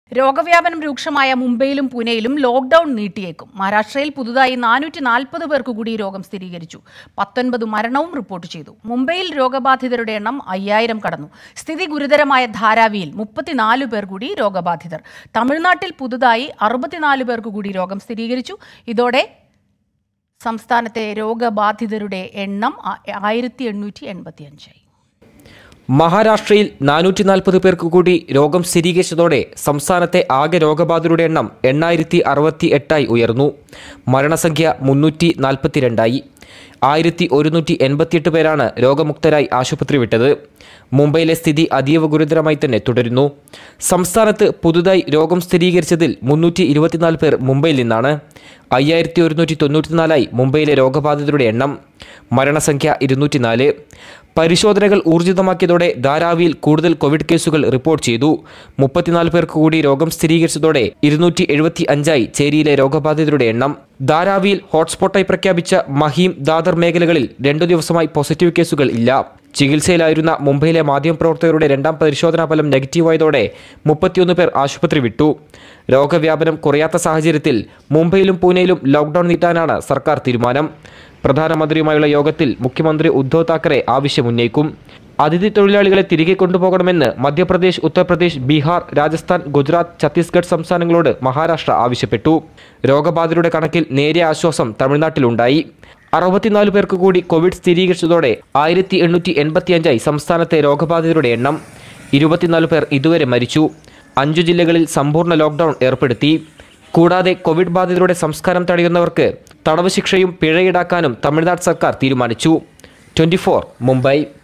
രോഗവ്യാപനം രൂക്ഷമായ മുംബൈയിലും പൂനെയിലും ലോക്ഡൌൺ നീട്ടിയേക്കും മഹാരാഷ്ട്രയിൽ പുതുതായി നാനൂറ്റി നാൽപ്പത് പേർക്ക് കൂടി രോഗം സ്ഥിരീകരിച്ചു പത്തൊൻപത് മരണവും റിപ്പോർട്ട് ചെയ്തു മുംബൈയിൽ രോഗബാധിതരുടെ എണ്ണം അയ്യായിരം കടന്നു സ്ഥിതി ഗുരുതരമായ ധാരാവിയിൽ മുപ്പത്തിനാല് പേർ കൂടി രോഗബാധിതർ തമിഴ്നാട്ടിൽ പുതുതായി അറുപത്തിനാല് പേർക്ക് കൂടി രോഗം സ്ഥിരീകരിച്ചു ഇതോടെ സംസ്ഥാനത്തെ രോഗബാധിതരുടെ എണ്ണം ആയിരത്തി എണ്ണൂറ്റി എൺപത്തിയഞ്ചായി മഹാരാഷ്ട്രയിൽ നാനൂറ്റി നാൽപ്പത് പേർക്ക് കൂടി രോഗം സ്ഥിരീകരിച്ചതോടെ സംസ്ഥാനത്തെ ആകെ രോഗബാധിതരുടെ എണ്ണം എണ്ണായിരത്തി അറുപത്തി എട്ടായി ഉയർന്നു മരണസംഖ്യ മുന്നൂറ്റി നാൽപ്പത്തിരണ്ടായി ആയിരത്തി ഒരുന്നൂറ്റി എൺപത്തിയെട്ട് പേരാണ് രോഗമുക്തരായി ആശുപത്രി വിട്ടത് മുംബൈയിലെ സ്ഥിതി അതീവ ഗുരുതരമായി തന്നെ തുടരുന്നു സംസ്ഥാനത്ത് പുതുതായി രോഗം സ്ഥിരീകരിച്ചതിൽ മുന്നൂറ്റി ഇരുപത്തിനാല് പേർ മുംബൈയിൽ നിന്നാണ് അയ്യായിരത്തി ഒരുന്നൂറ്റി തൊണ്ണൂറ്റിനാലായി മുംബൈയിലെ രോഗബാധിതരുടെ എണ്ണം മരണസംഖ്യ ഇരുന്നൂറ്റിനാല് പരിശോധനകൾ ഊർജിതമാക്കിയതോടെ ധാരാവിയിൽ കൂടുതൽ കോവിഡ് കേസുകൾ റിപ്പോർട്ട് ചെയ്തു മുപ്പത്തിനാല് പേർക്ക് കൂടി രോഗം സ്ഥിരീകരിച്ചതോടെ ഇരുന്നൂറ്റി എഴുപത്തി അഞ്ചായി ചേരിയിലെ രോഗബാധിതരുടെ എണ്ണം ധാരാവിയിൽ ഹോട്ട്സ്പോട്ടായി പ്രഖ്യാപിച്ച മഹീം ദാദർ മേഖലകളിൽ രണ്ടു ദിവസമായി പോസിറ്റീവ് കേസുകൾ ഇല്ല ചികിത്സയിലായിരുന്ന മുംബൈയിലെ മാധ്യമപ്രവർത്തകരുടെ രണ്ടാം പരിശോധനാ ഫലം നെഗറ്റീവായതോടെ മുപ്പത്തിയൊന്ന് പേർ ആശുപത്രി വിട്ടു രോഗവ്യാപനം കുറയാത്ത സാഹചര്യത്തിൽ മുംബൈയിലും പൂനെയിലും ലോക്ഡൌൺ നീട്ടാനാണ് സർക്കാർ തീരുമാനം പ്രധാനമന്ത്രിയുമായുള്ള യോഗത്തിൽ മുഖ്യമന്ത്രി ഉദ്ധവ് താക്കറെ ആവശ്യമുന്നയിക്കും അതിഥി തൊഴിലാളികളെ തിരികെ കൊണ്ടുപോകണമെന്ന് മധ്യപ്രദേശ് ഉത്തർപ്രദേശ് ബീഹാർ രാജസ്ഥാൻ ഗുജറാത്ത് ഛത്തീസ്ഗഡ് സംസ്ഥാനങ്ങളോട് മഹാരാഷ്ട്ര ആവശ്യപ്പെട്ടു രോഗബാധിതരുടെ കണക്കിൽ നേരിയ ആശ്വാസം തമിഴ്നാട്ടിലുണ്ടായി അറുപത്തിനാല് പേർക്ക് കൂടി കോവിഡ് സ്ഥിരീകരിച്ചതോടെ ആയിരത്തി എണ്ണൂറ്റി എൺപത്തിയഞ്ചായി സംസ്ഥാനത്തെ രോഗബാധിതരുടെ എണ്ണം ഇരുപത്തിനാല് പേർ ഇതുവരെ മരിച്ചു അഞ്ചു ജില്ലകളിൽ സമ്പൂർണ്ണ ലോക്ഡൌൺ ഏർപ്പെടുത്തി കൂടാതെ കോവിഡ് ബാധിതരുടെ സംസ്കാരം തടയുന്നവർക്ക് തടവ് ശിക്ഷയും പിഴ ഈടാക്കാനും തമിഴ്നാട് സർക്കാർ തീരുമാനിച്ചു ട്വന്റി മുംബൈ